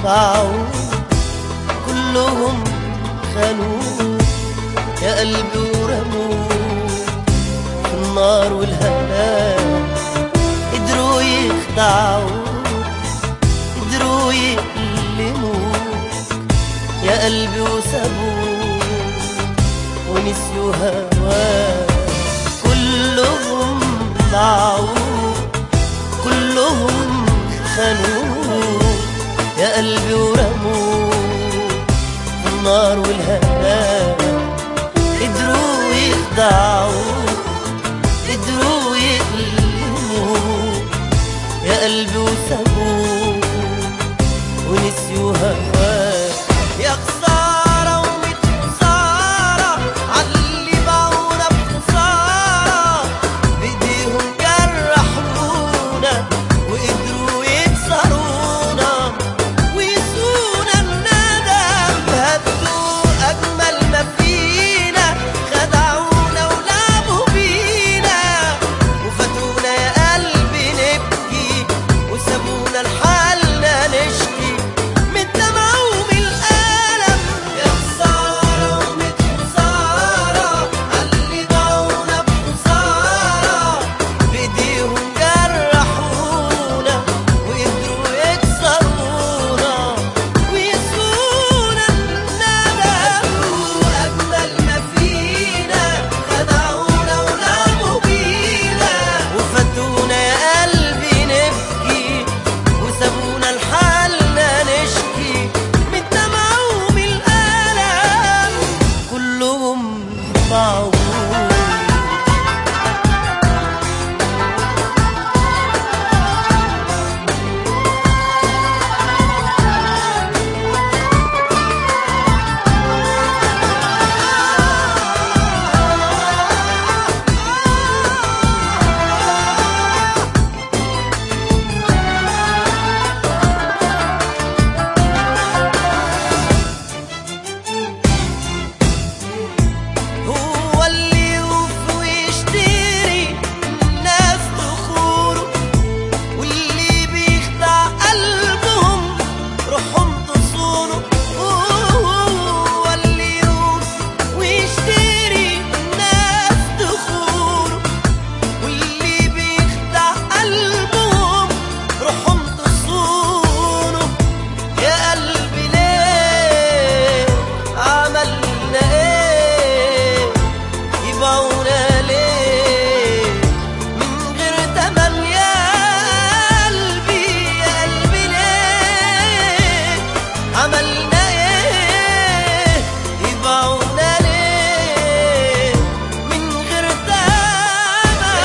باعوه كلهم خانوه يا قلبي ورموه في النار والهلاك قدروا يخدعوه قدروا يألموك يا قلبي وسابوك ونسيوا هواك كلهم ضاعوك كلهم خانوك يا قلبي ورموك في النار والهلاك قدروا يخدعوك قدروا يألموك يا قلبي وسابوك ونسيوا هواك يا خسارة وميت خسارة عاللي باعونا بخسارة بإيديهم جرحونا وقدروا يكسرونا ويسونا الندم هدوا أجمل ما فينا خدعونا ولعبوا بينا وفاتونا يا قلبي نبكي وسابونا لحالنا نشكي من الدمع ومن الألم يا خسارة ومن خسارة عاللي ضاعونا بخسارة بإيديهم جرحونا وقدروا يكسرونا ويسونا الندم وأجمل ما فينا خدعونا ولعبوا بينا وفاتونا يا قلبي نبكي وسابونا لحالنا نشكي من الدمع ومن الألم كلهم ضاعوا هو اللي يوفي ويشتري الناس بخوره واللي بيخدع قلبهم روحهم تصونه هو اللي يوفي ويشتري الناس بخوره واللي بيخدع قلبهم روحهم تصونه يا قلبي ليه عملنا ايه يبعونا ليه من غير تمن يا قلبي يا قلبي ليه عملنا ايه يبعونا ليه من غير تمن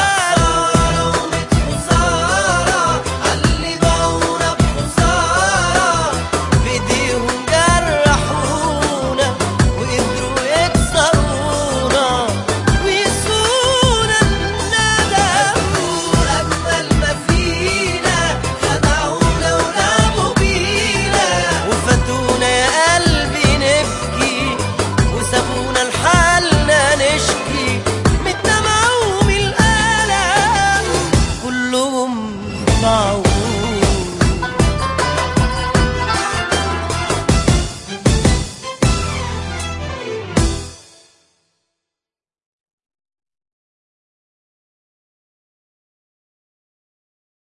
خسارة عاللي باعونا بخسارة بإيديهم جرحونا وقدروا يكسرونا ويسونا الندم وأجمل ما فينا خدعونا ولعبوا بينا وفاتونا يا قلبي نبكي وسابونا لحالنا نشكي من الدمع ومن الألم كلهم ضاعوا